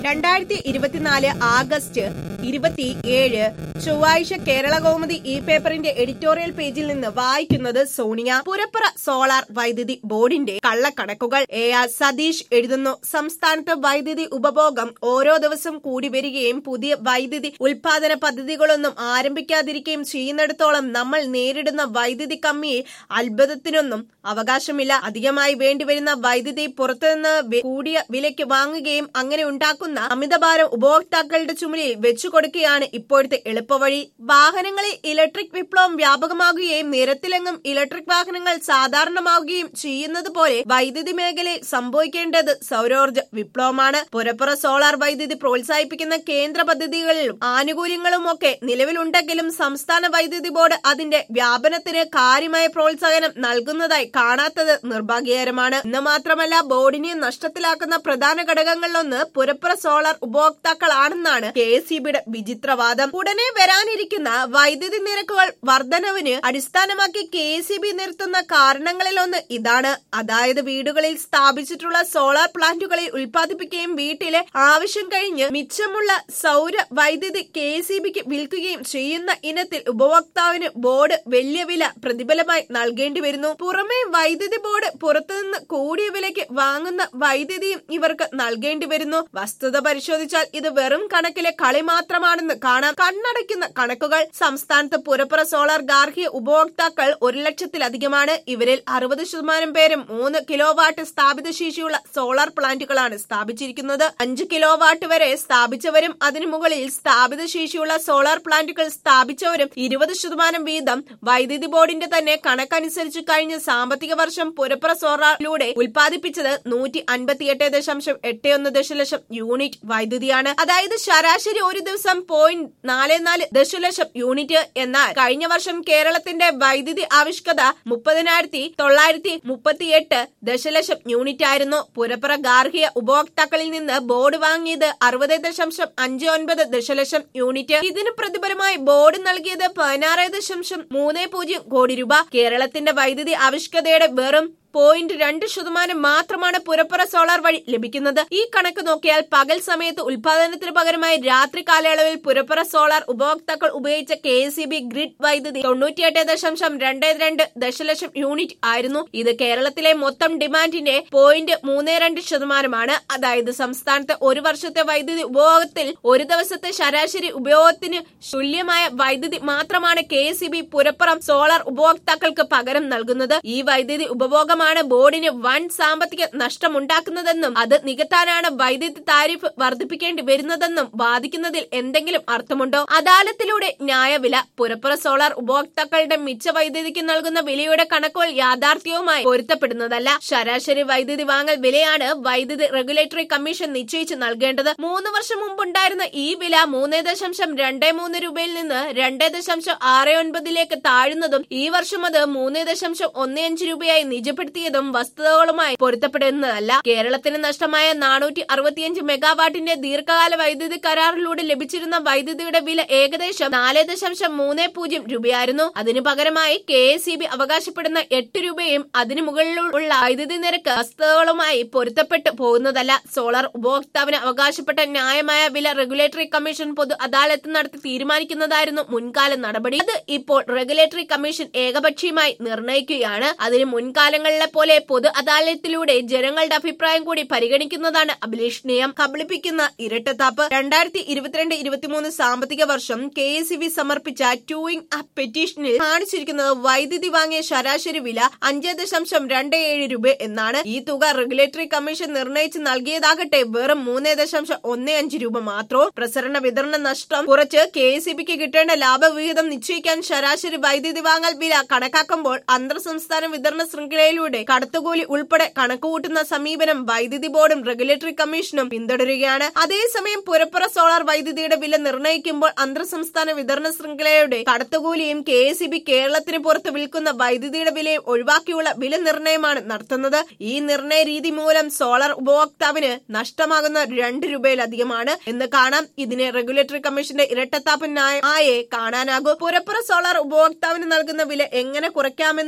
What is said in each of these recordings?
രണ്ടായിരത്തി ഇരുപത്തിനാല് ആഗസ്റ്റ് ഇരുപത്തിയേഴ് ചൊവ്വാഴ്ച കേരള കൗമുദി ഈ പേപ്പറിന്റെ എഡിറ്റോറിയൽ പേജിൽ നിന്ന് വായിക്കുന്നത് സോണിയ പുരപ്പുറ സോളാർ വൈദ്യുതി ബോർഡിന്റെ കള്ളക്കണക്കുകൾ എ ആർ സതീഷ് എഴുതുന്നു സംസ്ഥാനത്ത് വൈദ്യുതി ഉപഭോഗം ഓരോ ദിവസം കൂടി വരികയും പുതിയ വൈദ്യുതി ഉൽപാദന പദ്ധതികളൊന്നും ആരംഭിക്കാതിരിക്കുകയും ചെയ്യുന്നിടത്തോളം നമ്മൾ നേരിടുന്ന വൈദ്യുതി കമ്മിയെ അത്ഭുതത്തിനൊന്നും അവകാശമില്ല അധികമായി വേണ്ടിവരുന്ന വൈദ്യുതി പുറത്തുനിന്ന് വി- കൂടിയ വിലയ്ക്ക് വാങ്ങുകയും അങ്ങനെ ഉണ്ടാക്കുന്ന അമിതഭാരം ഉപഭോക്താക്കളുടെ ചുമലിൽ വെച്ചുകൊടുക്കുകയാണ് ഇപ്പോഴത്തെ എളുപ്പവഴി വാഹനങ്ങളിൽ ഇലക്ട്രിക് വിപ്ലവം വ്യാപകമാകുകയും നിരത്തിലെങ്ങും ഇലക്ട്രിക് വാഹനങ്ങൾ സാധാരണമാവുകയും ചെയ്യുന്നത് പോലെ വൈദ്യുതി മേഖലയിൽ സംഭവിക്കേണ്ടത് സൗരോർജ്ജ വിപ്ലവമാണ് പുരപ്പുറ സോളാർ വൈദ്യുതി പ്രോത്സാഹിപ്പിക്കുന്ന കേന്ദ്ര പദ്ധതികളിലും ആനുകൂല്യങ്ങളും ഒക്കെ നിലവിലുണ്ടെങ്കിലും സംസ്ഥാന വൈദ്യുതി ബോർഡ് അതിന്റെ വ്യാപനത്തിന് കാര്യമായ പ്രോത്സാഹനം നൽകുന്നതായി കാണാത്തത് നിർഭാഗ്യകരമാണ് ഇന്ന് മാത്രമല്ല ബോർഡിനെ നഷ്ടത്തിലാക്കുന്ന പ്രധാന ഘടകങ്ങളിലൊന്ന് പുരപ്പുറ സോളാർ ഉപഭോക്താക്കളാണെന്നാണ് കെ എസ് വിചിത്രവാദം ഉടനെ വരാനിരിക്കുന്ന വൈദ്യുതി നിരക്കുകൾ വർധനവിന് അടിസ്ഥാനമാക്കി കെ എസ് നിർത്തുന്ന കാരണങ്ങളിലൊന്ന് ഇതാണ് അതായത് വീടുകളിൽ സ്ഥാപിച്ചിട്ടുള്ള സോളാർ പ്ലാന്റുകളിൽ ഉൽപ്പാദിപ്പിക്കുകയും വീട്ടിലെ ആവശ്യം കഴിഞ്ഞ് മിച്ചമുള്ള സൗര വൈദ്യുതി കെ എസ് വിൽക്കുകയും ചെയ്യുന്ന ഇനത്തിൽ ഉപഭോക്താവിന് ബോർഡ് വലിയ വില പ്രതിഫലമായി നൽകേണ്ടി വരുന്നു പുറമെ വൈദ്യുതി ബോർഡ് പുറത്തുനിന്ന് കൂടിയ വിലയ്ക്ക് വാങ്ങുന്ന വൈദ്യുതിയും ഇവർക്ക് നൽകേണ്ടി വരുന്നു വസ്തുത പരിശോധിച്ചാൽ ഇത് വെറും കണക്കിലെ കളി മാത്രമാണെന്ന് കാണാം കണ്ണടയ്ക്കുന്ന കണക്കുകൾ സംസ്ഥാനത്ത് പുരപ്പുറ സോളാർ ഗാർഹിക ഉപഭോക്താക്കൾ ഒരു ലക്ഷത്തിലധികമാണ് ഇവരിൽ അറുപത് ശതമാനം പേരും മൂന്ന് കിലോ വാട്ട് സ്ഥാപിത ശേഷിയുള്ള സോളാർ പ്ലാന്റുകളാണ് സ്ഥാപിച്ചിരിക്കുന്നത് അഞ്ച് കിലോ വാട്ട് വരെ സ്ഥാപിച്ചവരും അതിനു മുകളിൽ സ്ഥാപിത ശേഷിയുള്ള സോളാർ പ്ലാന്റുകൾ സ്ഥാപിച്ചവരും ഇരുപത് ശതമാനം വീതം വൈദ്യുതി ബോർഡിന്റെ തന്നെ കണക്കനുസരിച്ച് കഴിഞ്ഞ സാമ്പത്തിക വർഷം പുരപ്പുറ സോളാറിലൂടെ ഉൽപ്പാദിപ്പിച്ചത് നൂറ്റി അൻപത്തിയെട്ട് ദശാംശം എട്ട് ഒന്ന് ദശലക്ഷം യൂണിറ്റ് വൈദ്യുതിയാണ് അതായത് ശരാശരി ഒരു ദിവസം പോയിന്റ് നാല് നാല് ദശലക്ഷം യൂണിറ്റ് എന്നാൽ കഴിഞ്ഞ വർഷം കേരളത്തിന്റെ വൈദ്യുതി ആവശ്യകത മുപ്പതിനായിരത്തി തൊള്ളായിരത്തി മുപ്പത്തിയെട്ട് ദശലക്ഷം യൂണിറ്റ് ആയിരുന്നു പുരപ്പുറ ഗാർഹിക ഉപഭോക്താക്കളിൽ നിന്ന് ബോർഡ് വാങ്ങിയത് അറുപത് ദശാംശം അഞ്ച് ഒൻപത് ദശലക്ഷം യൂണിറ്റ് ഇതിന് പ്രതിഫലമായി ബോർഡ് നൽകിയത് പതിനാറ് ദശാംശം മൂന്ന് പൂജ്യം കോടി രൂപ കേരളത്തിന്റെ വൈദ്യുതി ആവശ്യകതയുടെ വെറും പോയിന്റ് രണ്ട് ശതമാനം മാത്രമാണ് പുരപ്പുറ സോളാർ വഴി ലഭിക്കുന്നത് ഈ കണക്ക് നോക്കിയാൽ പകൽ സമയത്ത് ഉൽപാദനത്തിന് പകരമായി രാത്രി കാലയളവിൽ പുരപ്പുറ സോളാർ ഉപഭോക്താക്കൾ ഉപയോഗിച്ച കെ എസ് ഗ്രിഡ് വൈദ്യുതി തൊണ്ണൂറ്റിയെട്ട് ദശാംശം രണ്ട് രണ്ട് ദശലക്ഷം യൂണിറ്റ് ആയിരുന്നു ഇത് കേരളത്തിലെ മൊത്തം ഡിമാൻഡിന്റെ പോയിന്റ് മൂന്ന് രണ്ട് ശതമാനമാണ് അതായത് സംസ്ഥാനത്ത് ഒരു വർഷത്തെ വൈദ്യുതി ഉപഭോഗത്തിൽ ഒരു ദിവസത്തെ ശരാശരി ഉപയോഗത്തിന് തുല്യമായ വൈദ്യുതി മാത്രമാണ് കെ എസ് പുരപ്പുറം സോളാർ ഉപഭോക്താക്കൾക്ക് പകരം നൽകുന്നത് ഈ വൈദ്യുതി ഉപഭോഗമാണ് ബോർഡിന് വൻ സാമ്പത്തിക നഷ്ടമുണ്ടാക്കുന്നതെന്നും അത് നികത്താനാണ് വൈദ്യുതി താരിഫ് വർദ്ധിപ്പിക്കേണ്ടി വരുന്നതെന്നും വാദിക്കുന്നതിൽ എന്തെങ്കിലും അർത്ഥമുണ്ടോ അദാലത്തിലൂടെ ന്യായവില പുരപ്പുറ സോളാർ ഉപഭോക്താക്കളുടെ മിച്ച വൈദ്യുതിക്ക് നൽകുന്ന വിലയുടെ കണക്കുകൾ യാഥാർത്ഥ്യവുമായി പൊരുത്തപ്പെടുന്നതല്ല ശരാശരി വൈദ്യുതി വാങ്ങൽ വിലയാണ് വൈദ്യുതി റെഗുലേറ്ററി കമ്മീഷൻ നിശ്ചയിച്ച് നൽകേണ്ടത് മൂന്ന് വർഷം മുമ്പുണ്ടായിരുന്ന ഈ വില മൂന്ന് ദശാംശം രണ്ട് മൂന്ന് രൂപയിൽ നിന്ന് രണ്ട് ദശാംശം ആറ് ഒൻപതിലേക്ക് താഴുന്നതും ഈ വർഷം അത് മൂന്ന് ദശാംശം ഒന്ന് അഞ്ച് രൂപയായി നിജപ്പെടുത്തിയതും വസ്തുതകളുമായി പൊരുത്തപ്പെടുന്നതല്ല കേരളത്തിന് നഷ്ടമായ നാനൂറ്റി അറുപത്തിയഞ്ച് മെഗാവാട്ടിന്റെ ദീർഘകാല വൈദ്യുതി കരാറിലൂടെ ലഭിച്ചിരുന്ന വൈദ്യുതിയുടെ വില ഏകദേശം നാല് ദശാംശം മൂന്ന് പൂജ്യം രൂപയായിരുന്നു അതിനു പകരമായി കെ എസ് ഇ ബി അവകാശപ്പെടുന്ന എട്ട് രൂപയും അതിനു മുകളിലുള്ള വൈദ്യുതി നിരക്ക് വസ്തുതകളുമായി പൊരുത്തപ്പെട്ടു പോകുന്നതല്ല സോളാർ ഉപഭോക്താവിന് അവകാശപ്പെട്ട ന്യായമായ വില റെഗുലേറ്ററി കമ്മീഷൻ പൊതു അദാലത്ത് നടത്തി തീരുമാനിക്കുന്നതായിരുന്നു മുൻകാല നടപടി അത് ഇപ്പോൾ റെഗുലേറ്ററി കമ്മീഷൻ ഏകപക്ഷീയമായി നിർണ്ണയിക്കുകയാണ് അതിന് മുൻകാലങ്ങളിലെ പോലെ പൊതു അദാലത്തിലൂടെ ജനങ്ങളുടെ അഭിപ്രായം കൂടി പരിഗണിക്കുന്നതാണ് അഭിലഷണീയം കബളിപ്പിക്കുന്ന ഇരട്ടത്താപ്പ് രണ്ടായിരത്തി ഇരുപത്തിരണ്ട് ഇരുപത്തിമൂന്ന് സാമ്പത്തിക വർഷം കെ എസ് ബി സമർപ്പിച്ച ടൂയിങ് അപ്പ് പെറ്റീഷനിൽ കാണിച്ചിരിക്കുന്നത് വൈദ്യുതി വാങ്ങിയ ശരാശരി വില അഞ്ച് ദശാംശം രണ്ട് ഏഴ് രൂപ എന്നാണ് ഈ തുക റെഗുലേറ്ററി കമ്മീഷൻ നിർണ്ണയിച്ച് നൽകിയതാകട്ടെ വെറും മൂന്ന് ദശാംശം ഒന്ന് അഞ്ച് രൂപ മാത്രവും പ്രസരണ വിതരണ നഷ്ടം കുറച്ച് കെ എസ് ബിക്ക് കിട്ടേണ്ട ലാഭവിഹിതം നിശ്ചയിക്കാൻ ശരാശരി വൈദ്യുതി വാങ്ങൽ വില കണക്കാക്കുമ്പോൾ അന്തർ സംസ്ഥാന വിതരണ ശൃംഖലയിലൂടെ കടത്തുകൂലി ഉൾപ്പെടെ കണക്കുകൂട്ടുന്ന സമീപനം വൈദ്യുതി ബോർഡും റെഗുലേറ്ററി കമ്മീഷനും പിന്തുടരുകയാണ് അതേസമയം പുരപ്പുറ സോളാർ വൈദ്യുതിയുടെ വില നിർണ്ണയിക്കുമ്പോൾ അന്തർ സംസ്ഥാന വിതരണ ശൃംഖലയുടെ കടത്തുകൂലിയും കെ എസ് കേരളത്തിന് പുറത്ത് വിൽക്കുന്ന വൈദ്യുതിയുടെ വിലയും ഒഴിവാക്കിയുള്ള വില നിർണ്ണയമാണ് നടത്തുന്നത് ഈ നിർണ്ണയ രീതി മൂലം സോളാർ ഉപഭോക്താവിന് നഷ്ടമാകുന്ന രണ്ട് രൂപയിലധികമാണ് എന്ന് കാണാം ഇതിനെ റെഗുലേറ്ററി കമ്മീഷന്റെ ഇരട്ടത്താപ്പ് ന്യായ- ആയേ കാണാനാകൂ പുരപ്പുറ സോളാർ ഉപഭോക്താവിന് നൽകുന്ന വില എങ്ങനെ കുറയ്ക്കാമെന്ന്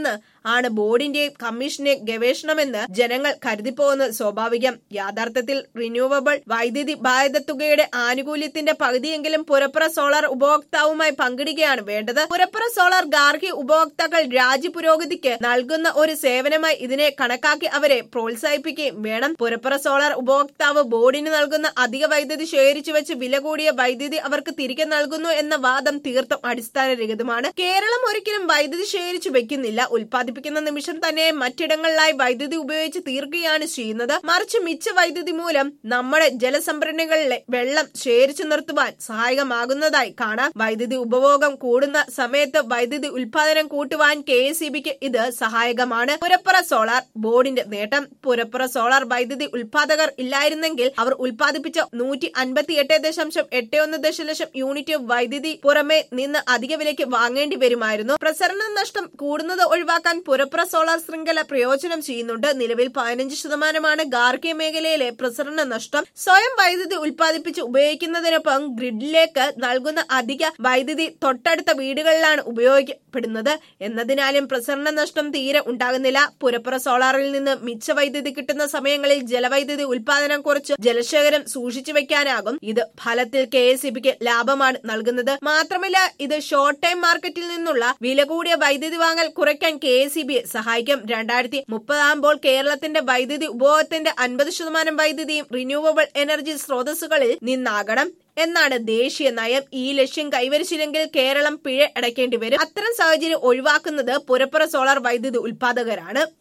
ആണ് ബോർഡിന്റെയും കമ്മീഷന്റെ ഗവേഷണമെന്ന് ജനങ്ങൾ കരുതിപ്പോകുന്നത് സ്വാഭാവികം യാഥാർത്ഥ്യത്തിൽ റിന്യൂവബിൾ വൈദ്യുതി ബാധ്യത തുകയുടെ ആനുകൂല്യത്തിന്റെ പകുതിയെങ്കിലും പുരപ്പുറ സോളാർ ഉപഭോക്താവുമായി പങ്കിടുകയാണ് വേണ്ടത് പുരപ്പുറ സോളാർ ഗാർഹിക ഉപഭോക്താക്കൾ രാജ്യ പുരോഗതിക്ക് നൽകുന്ന ഒരു സേവനമായി ഇതിനെ കണക്കാക്കി അവരെ പ്രോത്സാഹിപ്പിക്കുകയും വേണം പുരപ്പുറ സോളാർ ഉപഭോക്താവ് ബോർഡിന് നൽകുന്ന അധിക വൈദ്യുതി ശേഖരിച്ചു വെച്ച് വില കൂടിയ വൈദ്യുതി അവർക്ക് തിരികെ നൽകുന്നു എന്ന വാദം തീർത്തും അടിസ്ഥാനരഹിതമാണ് കേരളം ഒരിക്കലും വൈദ്യുതി ശേഖരിച്ചു വെക്കുന്നില്ല ഉൽപ്പാദിപ്പിക്കുന്ന നിമിഷം തന്നെ മറ്റിടങ്ങളിലായി വൈദ്യുതി ഉപയോഗിച്ച് തീർക്കുകയാണ് ചെയ്യുന്നത് മറിച്ച് മിച്ച വൈദ്യുതി മൂലം നമ്മുടെ ജലസംഭരണികളിലെ വെള്ളം ശേഖരിച്ചു നിർത്തുവാൻ സഹായകമാകുന്നതായി കാണാം വൈദ്യുതി ഉപഭോഗം കൂടുന്ന സമയത്ത് വൈദ്യുതി ഉൽപാദനം കൂട്ടുവാൻ കെ എസ് ഇത് സഹായകമാണ് പുരപ്പുറ സോളാർ ബോർഡിന്റെ നേട്ടം പുരപ്പുറ സോളാർ വൈദ്യുതി ഉൽപാദകർ ഇല്ലായിരുന്നെങ്കിൽ അവർ ഉൽപ്പാദിപ്പിച്ച നൂറ്റി അൻപത്തി എട്ട് ദശാംശം എട്ട് ഒന്ന് ദശലക്ഷം യൂണിറ്റ് വൈദ്യുതി പുറമെ നിന്ന് അധിക വിലയ്ക്ക് വാങ്ങേണ്ടി വരുമായിരുന്നു പ്രസരണ നഷ്ടം കൂടുന്നത് ഒഴിവാക്കാൻ പുരപ്പുറ സോളാർ ശൃംഖല പ്രയോജനം ചെയ്യുന്നുണ്ട് നിലവിൽ പതിനഞ്ച് ശതമാനമാണ് ഗാർഹിക മേഖലയിലെ പ്രസരണ നഷ്ടം സ്വയം വൈദ്യുതി ഉൽപ്പാദിപ്പിച്ച് ഉപയോഗിക്കുന്നതിനൊപ്പം ഗ്രിഡിലേക്ക് നൽകുന്ന അധിക വൈദ്യുതി തൊട്ടടുത്ത വീടുകളിലാണ് ഉപയോഗിക്കപ്പെടുന്നത് എന്നതിനാലും പ്രസരണ നഷ്ടം തീരെ ഉണ്ടാകുന്നില്ല പുരപ്പുറ സോളാറിൽ നിന്ന് മിച്ച വൈദ്യുതി കിട്ടുന്ന സമയങ്ങളിൽ ജലവൈദ്യുതി ഉൽപാദനം കുറച്ച് ജലശേഖരം സൂക്ഷിച്ചു വെക്കാനാകും ഇത് ഫലത്തിൽ കെ എസ് ലാഭമാണ് നൽകുന്നത് മാത്രമല്ല ഇത് ഷോർട്ട് ടൈം മാർക്കറ്റിൽ നിന്നുള്ള വില കൂടിയ വൈദ്യുതി വാങ്ങൽ കുറയ്ക്കാൻ കെ എസ് സഹായിക്കും രണ്ടായിരത്തി മുപ്പതാകുമ്പോൾ കേരളത്തിന്റെ വൈദ്യുതി ഉപഭോഗത്തിന്റെ അൻപത് ശതമാനം വൈദ്യുതിയും റിന്യൂവബിൾ എനർജി സ്രോതസ്സുകളിൽ നിന്നാകണം എന്നാണ് ദേശീയ നയം ഈ ലക്ഷ്യം കൈവരിച്ചില്ലെങ്കിൽ കേരളം പിഴ അടയ്ക്കേണ്ടി വരും അത്തരം സാഹചര്യം ഒഴിവാക്കുന്നത് പുരപ്പുറ സോളാർ വൈദ്യുതി ഉൽപാദകരാണ്